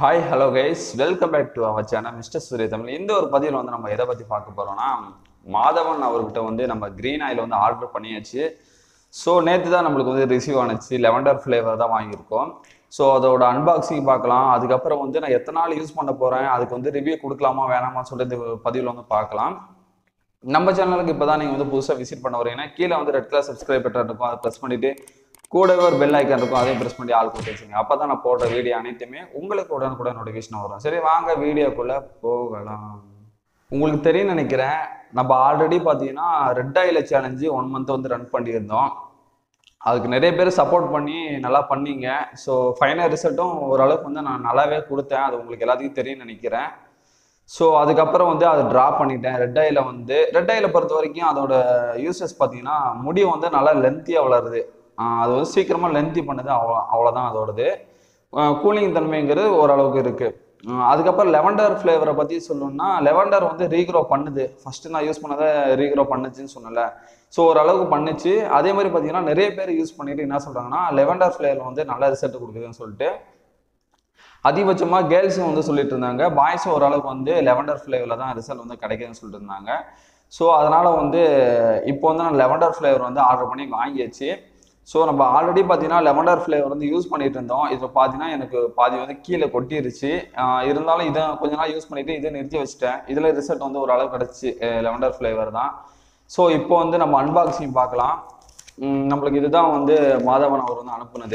hi hello guys welcome back to our channel mister Surya Tamil இந்த ஒரு பதிவில் வந்து நம்ம எதை பற்றி பார்க்க போகிறோம்னா மாதவன் அவர்கிட்ட வந்து நம்ம க்ரீன் ஆயில் வந்து ஆர்டர் பண்ணியாச்சு ஸோ நேற்று தான் நம்மளுக்கு வந்து ரிசீவ் ஆனுச்சு லெவண்டர் ஃப்ளேவர் தான் வாங்கியிருக்கோம் ஸோ அதோட அன்பாக்சிங் பார்க்கலாம் அதுக்கப்புறம் வந்து நான் எத்தனை நாள் யூஸ் பண்ண போகிறேன் அதுக்கு வந்து ரிவ்யூ கொடுக்கலாமா வேணாமா சொல்லிட்டு இந்த பதிவில் வந்து பார்க்கலாம் நம்ம சேனலுக்கு இப்போ தான் நீங்கள் வந்து புதுசாக விசிட் பண்ண வரீங்கன்னா கீழே வந்து ரெட் கலர் சப்ஸ்கிரைப் பட்டன் இருக்கும் அதை ப்ரெஸ் பண்ணிவிட்டு கூடவே ஒரு பெல் ஐக்கான் இருக்கும் அதையும் ப்ரெஸ் பண்ணி ஆள் கொடுத்து வச்சுங்க அப்போ தான் நான் போடுற வீடியோ அனைத்துமே உங்களுக்கு உடனுக்குடன் நோட்டிஃபிகேஷன் வரும் சரி வாங்க வீடியோக்குள்ளே போகலாம் உங்களுக்கு தெரியும் நினைக்கிறேன் நம்ம ஆல்ரெடி பார்த்தீங்கன்னா ரெட் ஆயில சேலஞ்சு ஒன் மந்த் வந்து ரன் பண்ணியிருந்தோம் அதுக்கு நிறைய பேர் சப்போர்ட் பண்ணி நல்லா பண்ணீங்க ஸோ ஃபைனல் ரிசல்ட்டும் ஓரளவுக்கு வந்து நான் நல்லாவே கொடுத்தேன் அது உங்களுக்கு எல்லாத்துக்கும் தெரியும்னு நினைக்கிறேன் ஸோ அதுக்கப்புறம் வந்து அதை ட்ரா பண்ணிட்டேன் ரெட் ஐல வந்து ரெட் ஐல பொறுத்த வரைக்கும் அதோட யூசஸ் பார்த்தீங்கன்னா முடி வந்து நல்லா லென்த்தியாக வளருது ஆஹ் அது வந்து சீக்கிரமாக லென்த்தி பண்ணுது அவ்வளோ அவ்வளோதான் அதோடது கூலிங் தன்மைங்கிறது ஓரளவுக்கு இருக்குது அதுக்கப்புறம் லெவண்டர் ஃப்ளேவரை பற்றி சொல்லணும்னா லெவண்டர் வந்து ரீக்ரோ பண்ணுது ஃபஸ்ட்டு நான் யூஸ் பண்ணதை ரீக்ரோ பண்ணுச்சுன்னு சொன்னல ஸோ ஓரளவுக்கு பண்ணுச்சு அதே மாதிரி பார்த்தீங்கன்னா நிறைய பேர் யூஸ் பண்ணிட்டு என்ன சொல்கிறாங்கன்னா லெவண்டர் ஃப்ளேவர் வந்து நல்ல ரிசல்ட் கொடுக்குதுன்னு சொல்லிட்டு அதிகபட்சமாக கேர்ள்ஸும் வந்து சொல்லிட்டு இருந்தாங்க பாய்ஸும் ஓரளவுக்கு வந்து லெவண்டர் ஃப்ளேவரில் தான் ரிசல்ட் வந்து கிடைக்குதுன்னு சொல்லிட்டு இருந்தாங்க ஸோ அதனால் வந்து இப்போ வந்து நான் லெவண்டர் ஃப்ளேவர் வந்து ஆர்டர் பண்ணி வாங்கியாச்சு ஸோ நம்ம ஆல்ரெடி பார்த்தீங்கன்னா லெவண்டர் ஃப்ளேவர் வந்து யூஸ் பண்ணிட்டு இருந்தோம் இதில் பார்த்தீங்கன்னா எனக்கு பாதி வந்து கீழே கொட்டிருச்சு ஆஹ் இருந்தாலும் இதை கொஞ்ச நாள் யூஸ் பண்ணிட்டு இதை நிறுத்தி வச்சுட்டேன் இதில் ரிசல்ட் வந்து ஓரளவு கிடச்சி லெவண்டர் ஃப்ளேவர் தான் ஸோ இப்போ வந்து நம்ம அன்பாக்சிங் பார்க்கலாம் உம் நம்மளுக்கு இதுதான் வந்து மாதவன் அவர் வந்து அனுப்புனது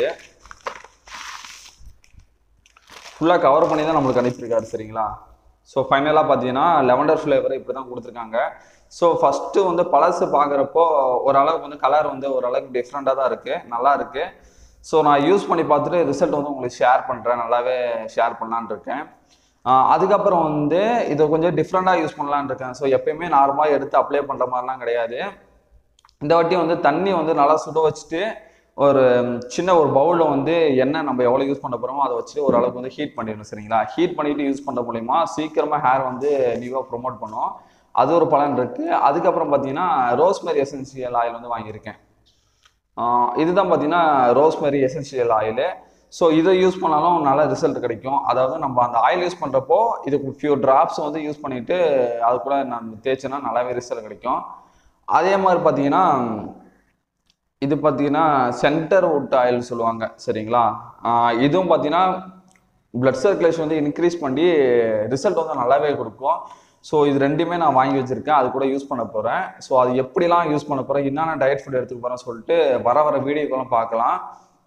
ஃபுல்லாக கவர் பண்ணி தான் நம்மளுக்கு அனுப்பியிருக்காரு சரிங்களா ஸோ ஃபைனலாக பார்த்தீங்கன்னா லெவண்டர் ஃப்ளேவர் இப்படி தான் கொடுத்துருக்காங்க ஸோ ஃபஸ்ட்டு வந்து பழசு பார்க்குறப்போ ஓரளவுக்கு வந்து கலர் வந்து ஓரளவுக்கு டிஃப்ரெண்ட்டாக தான் இருக்குது நல்லா இருக்குது ஸோ நான் யூஸ் பண்ணி பார்த்துட்டு ரிசல்ட் வந்து உங்களுக்கு ஷேர் பண்ணுறேன் நல்லாவே ஷேர் பண்ணலான்னு இருக்கேன் ஆஹ் அதுக்கப்புறம் வந்து இதை கொஞ்சம் டிஃப்ரெண்ட்டாக யூஸ் பண்ணலான்னு இருக்கேன் ஸோ எப்பயுமே நார்மலாக எடுத்து அப்ளை பண்ணுற மாதிரிலாம் கிடையாது இந்த வாட்டி வந்து தண்ணி வந்து நல்லா சுட வச்சுட்டு ஒரு சின்ன ஒரு பவுலில் வந்து எண்ணெய் நம்ம எவ்வளோ யூஸ் பண்ண போகிறோமோ அதை வச்சு ஓரளவுக்கு வந்து ஹீட் பண்ணிடணும் சரிங்களா ஹீட் பண்ணிட்டு யூஸ் பண்ணுற மூலிமா சீக்கிரமாக ஹேர் வந்து நியூவாக ப்ரொமோட் பண்ணும் அது ஒரு பலன் இருக்குது அதுக்கப்புறம் பார்த்தீங்கன்னா ரோஸ்மெரி எசென்சியல் ஆயில் வந்து வாங்கியிருக்கேன் ஆஹ் இதுதான் பார்த்தீங்கன்னா ரோஸ்மெரி எசென்சியல் ஆயிலு ஸோ இதை யூஸ் பண்ணாலும் நல்ல ரிசல்ட் கிடைக்கும் அதாவது நம்ம அந்த ஆயில் யூஸ் பண்ணுறப்போ இதுக்கு ஃபியூ ட்ராப்ஸ் வந்து யூஸ் பண்ணிவிட்டு அது கூட நான் தேய்ச்சேன்னா நல்லாவே ரிசல்ட் கிடைக்கும் அதே மாதிரி பார்த்தீங்கன்னா இது பார்த்தீங்கன்னா சென்டர் வுட் ஆயில் சொல்லுவாங்க சரிங்களா ஆஹ் இதுவும் பார்த்தீங்கன்னா பிளட் சர்க்குலேஷன் வந்து இன்க்ரீஸ் பண்ணி ரிசல்ட் வந்து நல்லாவே கொடுக்கும் ஸோ இது ரெண்டுமே நான் வாங்கி வச்சிருக்கேன் அது கூட யூஸ் பண்ண போகிறேன் ஸோ அது எப்படிலாம் யூஸ் பண்ண போகிறேன் என்னென்ன டயட் ஃபுட் எடுத்துக்க போகிறேன் சொல்லிட்டு வர வர வீடியோக்கெல்லாம் பார்க்கலாம்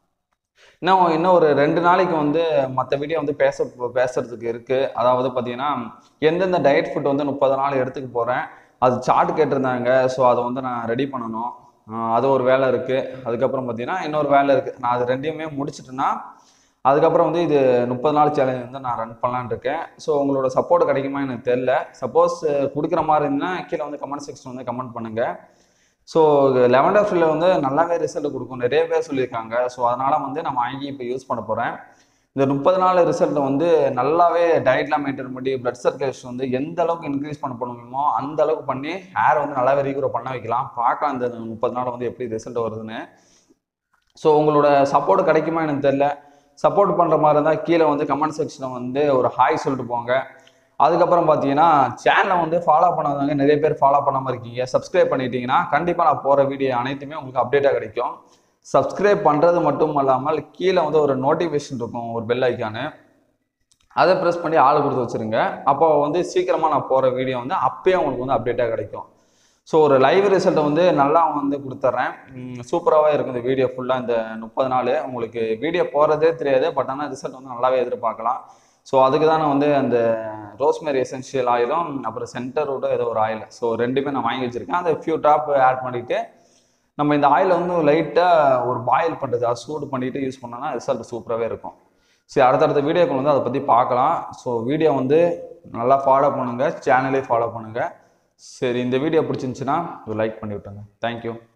இன்னும் இன்னும் ஒரு ரெண்டு நாளைக்கு வந்து மற்ற வீடியோ வந்து பேச பேசுறதுக்கு இருக்குது அதாவது பார்த்தீங்கன்னா எந்தெந்த டயட் ஃபுட் வந்து முப்பது நாள் எடுத்துக்க போகிறேன் அது சார்ட் கேட்டிருந்தாங்க ஸோ அதை வந்து நான் ரெடி பண்ணணும் ஆஹ் அது ஒரு வேலை இருக்குது அதுக்கப்புறம் பார்த்தீங்கன்னா இன்னொரு வேலை இருக்குது நான் அது ரெண்டையுமே முடிச்சிட்டேன்னா அதுக்கப்புறம் வந்து இது முப்பது நாள் சேலஞ்ச் வந்து நான் ரன் பண்ணலான்னு இருக்கேன் ஸோ உங்களோட சப்போர்ட் கிடைக்குமா எனக்கு தெரில சப்போஸ் கொடுக்குற மாதிரி இருந்துன்னா கீழே வந்து கமெண்ட் செக்ஷன் வந்து கமெண்ட் பண்ணுங்கள் ஸோ லெவண்டர் ஃபில்ல வந்து நல்லாவே ரிசல்ட் கொடுக்கும் நிறைய பேர் சொல்லியிருக்காங்க ஸோ அதனால் வந்து நான் வாங்கி இப்போ யூஸ் பண்ண போகிறேன் இந்த முப்பது நாள் ரிசல்ட் வந்து நல்லாவே டயட்லாம் மெயின்டைன் பண்ணி பிளட் சர்க்குலேஷன் வந்து எந்த அளவுக்கு இன்க்ரீஸ் பண்ண முடியுமோ அந்த அளவுக்கு பண்ணி ஹேர் வந்து நல்லாவே ரீக்ரோ பண்ண வைக்கலாம் பார்க்கலாம் இந்த முப்பது நாள் வந்து எப்படி ரிசல்ட் வருதுன்னு ஸோ உங்களோட சப்போர்ட் கிடைக்குமா எனக்கு தெரில சப்போர்ட் பண்ணுற மாதிரி இருந்தால் கீழே வந்து கமெண்ட் செக்ஷனில் வந்து ஒரு ஹாய் சொல்லிட்டு போங்க அதுக்கப்புறம் பார்த்தீங்கன்னா சேனலை வந்து ஃபாலோ பண்ணாதவங்க நிறைய பேர் ஃபாலோ பண்ணாமல் இருக்கீங்க சப்ஸ்கிரைப் பண்ணிட்டீங்கன்னா கண்டிப்பாக நான் போகிற வீடியோ அனைத்துமே உங்களுக்கு அப்டேட்டாக கிடைக்கும் சப்ஸ்கிரைப் பண்ணுறது மட்டும் இல்லாமல் கீழே வந்து ஒரு நோட்டிஃபிகேஷன் இருக்கும் ஒரு பெல் ஐக்கானு அதை ப்ரெஸ் பண்ணி ஆள் கொடுத்து வச்சுருங்க அப்போ வந்து சீக்கிரமாக நான் போகிற வீடியோ வந்து அப்பயே உங்களுக்கு வந்து அப்டேட்டாக கிடைக்கும் ஸோ ஒரு லைவ் ரிசல்ட்டை வந்து நல்லா வந்து கொடுத்துட்றேன் சூப்பராகவே இருக்கும் இந்த வீடியோ ஃபுல்லாக இந்த முப்பது நாள் உங்களுக்கு வீடியோ போகிறதே தெரியாது பட் ஆனால் ரிசல்ட் வந்து நல்லாவே எதிர்பார்க்கலாம் ஸோ அதுக்கு தான் நான் வந்து அந்த ரோஸ்மேரி எசென்ஷியல் ஆயிலும் அப்புறம் சென்டரோட ஏதோ ஒரு ஆயில் ஸோ ரெண்டுமே நான் வாங்கி வச்சுருக்கேன் அதை ஃபியூ டாப் ஆட் பண்ணிவிட்டு நம்ம இந்த ஆயிலை வந்து லைட்டாக ஒரு பாயில் பண்ணுறது அது சூடு பண்ணிவிட்டு யூஸ் பண்ணோன்னா ரிசல்ட் சூப்பராகவே இருக்கும் சரி அடுத்தடுத்த வீடியோக்கள் வந்து அதை பற்றி பார்க்கலாம் ஸோ வீடியோ வந்து நல்லா ஃபாலோ பண்ணுங்கள் சேனலே ஃபாலோ பண்ணுங்கள் சரி இந்த வீடியோ பிடிச்சிருந்துச்சுன்னா லைக் பண்ணி விட்டுருங்க தேங்க்யூ